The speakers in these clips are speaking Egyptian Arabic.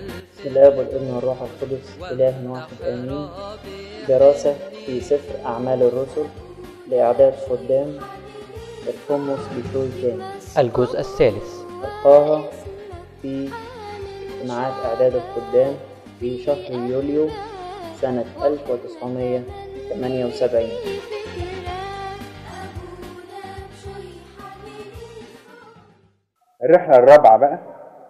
بسم الله والابن والروح القدس إله واحد آمين دراسة في سفر أعمال الرسل لإعداد خدام الحمص بشوي تاني الجزء الثالث ألقاها في اجتماعات إعداد الخدام في شهر يوليو سنة 1978 الرحلة الرابعة بقى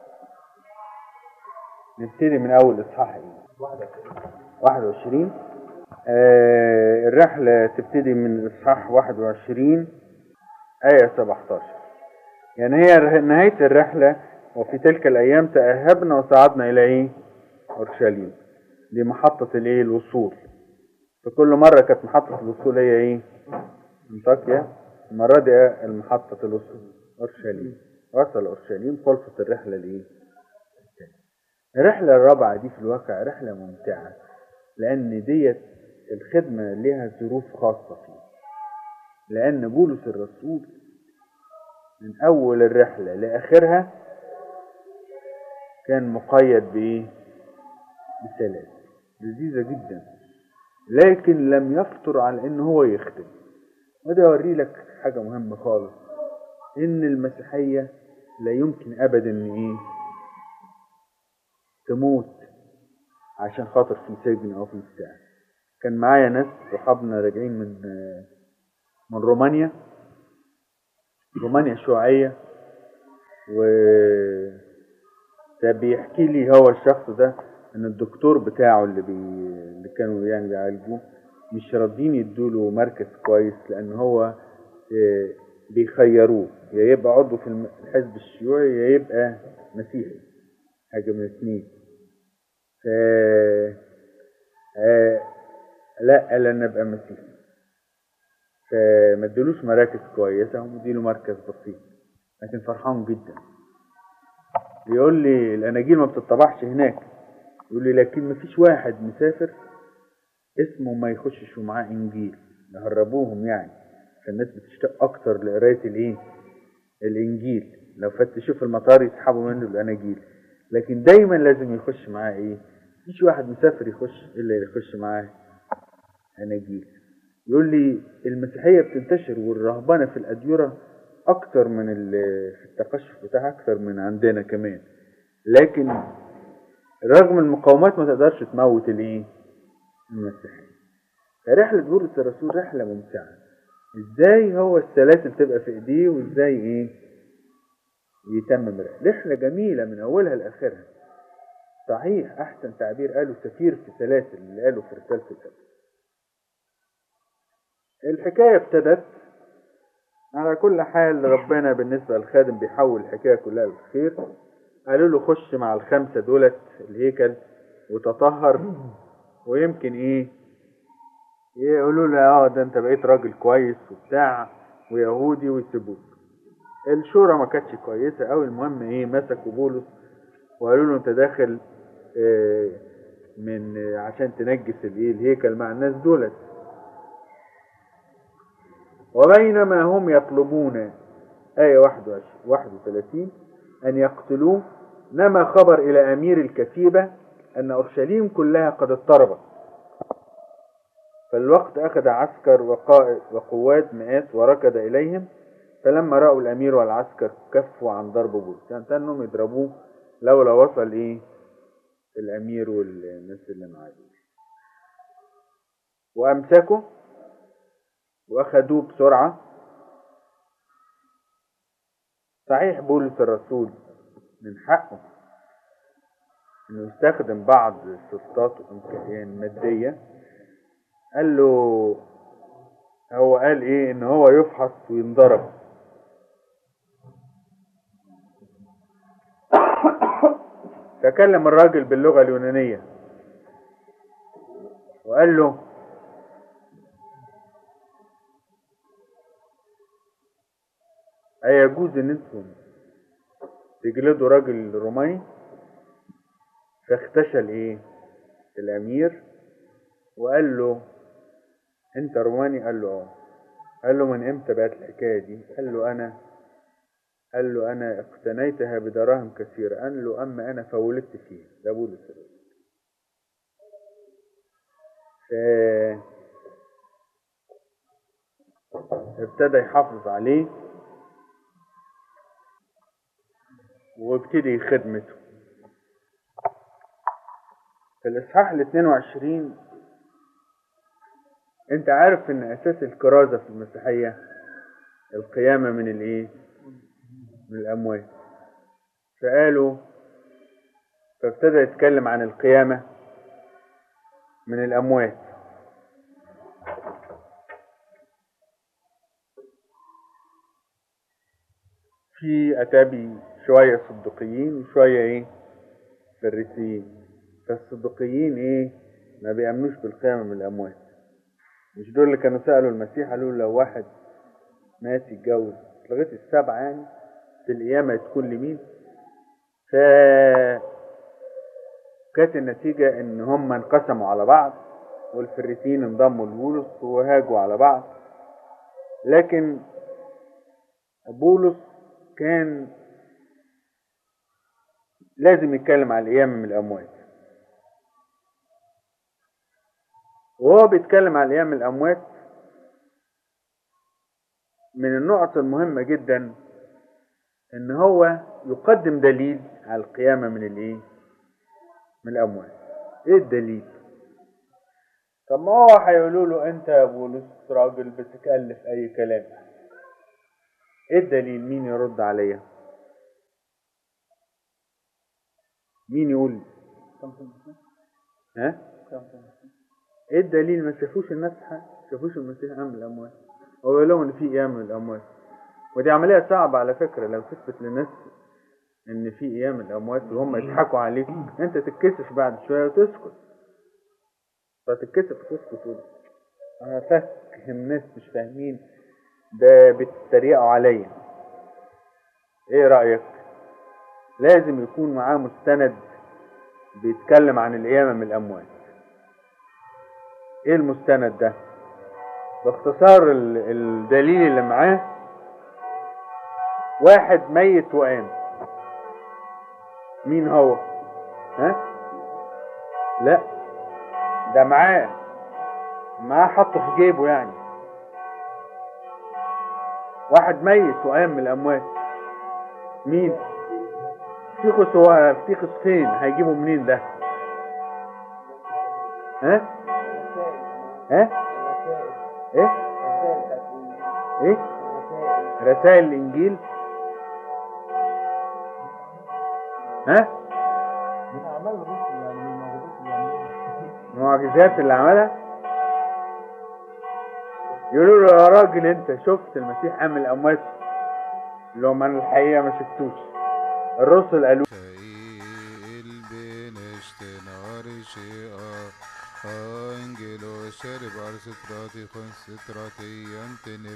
نبتدي من أول إصحاح إيه؟ 21 آه الرحلة تبتدي من إصحاح 21 آية 17 يعني هي نهاية الرحلة وفي تلك الأيام تأهبنا وصعدنا إلى إيه؟ أورشليم دي محطة الإيه؟ الوصول فكل مرة كانت محطة الوصول هي إيه؟ انطاكيا المرة دي المحطة الوصول أورشليم وصل أورشليم خلصت الرحلة لإيه؟ الرحلة الرابعة دي في الواقع رحلة ممتعة لأن ديت الخدمة لها ظروف خاصة فيه لأن بولس الرسول من أول الرحلة لآخرها كان مقيد بإيه؟ بسلاسل لذيذة جدا لكن لم يفطر على إن هو يخدم وده يوري لك حاجة مهمة خالص إن المسيحية لا يمكن أبدا إن إيه تموت عشان خاطر في سجن أو في بتاع كان معايا ناس صحابنا راجعين من من رومانيا رومانيا شيوعية و بيحكي لي هو الشخص ده ان الدكتور بتاعه اللي بي... اللي كانوا يعني بيعالجوه مش راضيين يدوله مركز كويس لان هو بيخيروه يا يبقى عضو في الحزب الشيوعي يا يبقى مسيحي حاجة من الاثنين ف آه... لا قال انا ابقى مسيحي فما ادلوش مراكز كويسة ومديله مركز بسيط لكن فرحان جدا يقول لي الاناجيل ما بتطبعش هناك يقول لي لكن ما فيش واحد مسافر اسمه ما يخشش ومعاه انجيل يهربوهم يعني فالناس بتشتاق اكتر لقرايه الايه الانجيل لو فتشوه في المطار يسحبوا منه الاناجيل لكن دايما لازم يخش معاه ايه مفيش واحد مسافر يخش الا يخش معاه اناجيل يقول لي المسيحيه بتنتشر والرهبنه في الاديره اكتر من في التقشف بتاعها اكتر من عندنا كمان لكن رغم المقاومات ما تقدرش تموت الايه المسيحيه فرحله بولس الرسول رحله ممتعه ازاي هو السلاسل تبقى في ايديه وازاي ايه يتمم رحله رحله جميله من اولها لاخرها صحيح احسن تعبير قاله سفير في سلاسل اللي قاله في رساله الاب الحكايه ابتدت على كل حال ربنا بالنسبه للخادم بيحول الحكايه كلها للخير قالوا له خش مع الخمسه دولت الهيكل وتطهر ويمكن ايه يقولوا له اه ده انت بقيت راجل كويس وبتاع ويهودي ويسيبوك الشورى ما كانتش كويسه قوي المهم ايه مسكوا بولس وقالوا له انت داخل اه من اه عشان تنجس الايه الهيكل مع الناس دولت وبينما هم يطلبون آية 31 أن يقتلوه نما خبر إلى أمير الكتيبة أن أورشليم كلها قد اضطربت فالوقت أخذ عسكر وقائد وقوات مئات وركض إليهم فلما رأوا الأمير والعسكر كفوا عن ضرب بولس يعني أنهم يضربوه لولا وصل إيه الأمير والناس اللي معاه وأمسكوا واخدوه بسرعة صحيح بولس الرسول من حقه انه يستخدم بعض السلطات المادية قال له هو قال ايه ان هو يفحص وينضرب فكلم الراجل باللغة اليونانية وقال له أيجوز إن أنتم تجلدوا راجل روماني فاختشى الإيه؟ الأمير وقال له أنت روماني؟ قال له أه قال له من إمتى بقت الحكاية دي؟ قال له أنا قال له أنا اقتنيتها بدراهم كثيرة قال له أما أنا فولدت فيها ده بولس الرسول ف- ابتدى يحافظ عليه وابتدي خدمته في الإصحاح ال 22 أنت عارف إن أساس الكرازة في المسيحية القيامة من الإيه؟ من الأموات فقالوا فابتدى يتكلم عن القيامة من الأموات في أتابي شوية صدقيين وشوية إيه فريسيين فالصدقيين إيه ما بيأمنوش بالقيامة من الأموات مش دول اللي كانوا سألوا المسيح قالوا له لو واحد مات يتجوز لغاية السبعة يعني في القيامة تكون لمين ف كانت النتيجة إن هم انقسموا على بعض والفريسيين انضموا لبولس وهاجوا على بعض لكن بولس كان لازم يتكلم على القيامة من الأموات وهو بيتكلم على القيامة من الأموات من النقط المهمة جدا إن هو يقدم دليل على القيامة من الإيه؟ من الأموات. إيه الدليل؟ طب ما هو هيقولوا له أنت يا بولس راجل بتتألف أي كلام. إيه الدليل؟ مين يرد عليا؟ مين يقول؟ ها؟ ايه الدليل ما شافوش الناس حق شافوش المسيح قام من الاموات هو يقول لهم ان في قيام من الاموات ودي عمليه صعبه على فكره لو تثبت للناس ان في قيام من الاموات وهم يضحكوا عليك انت تتكسف بعد شويه وتسكت فتتكسف وتسكت وتقول انا فاهم ناس مش فاهمين ده بيتريقوا عليا ايه رايك لازم يكون معاه مستند بيتكلم عن القيامه من الاموات ايه المستند ده باختصار ال- الدليل اللي معاه واحد ميت وقام مين هو ها لا ده معاه معاه حطه في جيبه يعني واحد ميت وقام من الاموات مين تيخس هو تيخس فين هيجيبه منين ده ها ها ايه ايه رسائل الانجيل ها المعجزات اللي عملها يقولوا له يا راجل انت شفت المسيح قام من الاموات لو ما أنا الحقيقه ما شفتوش الرسل قالوا Kail beneshten arshia Angelo sherbar sitrati khon sitrati yantene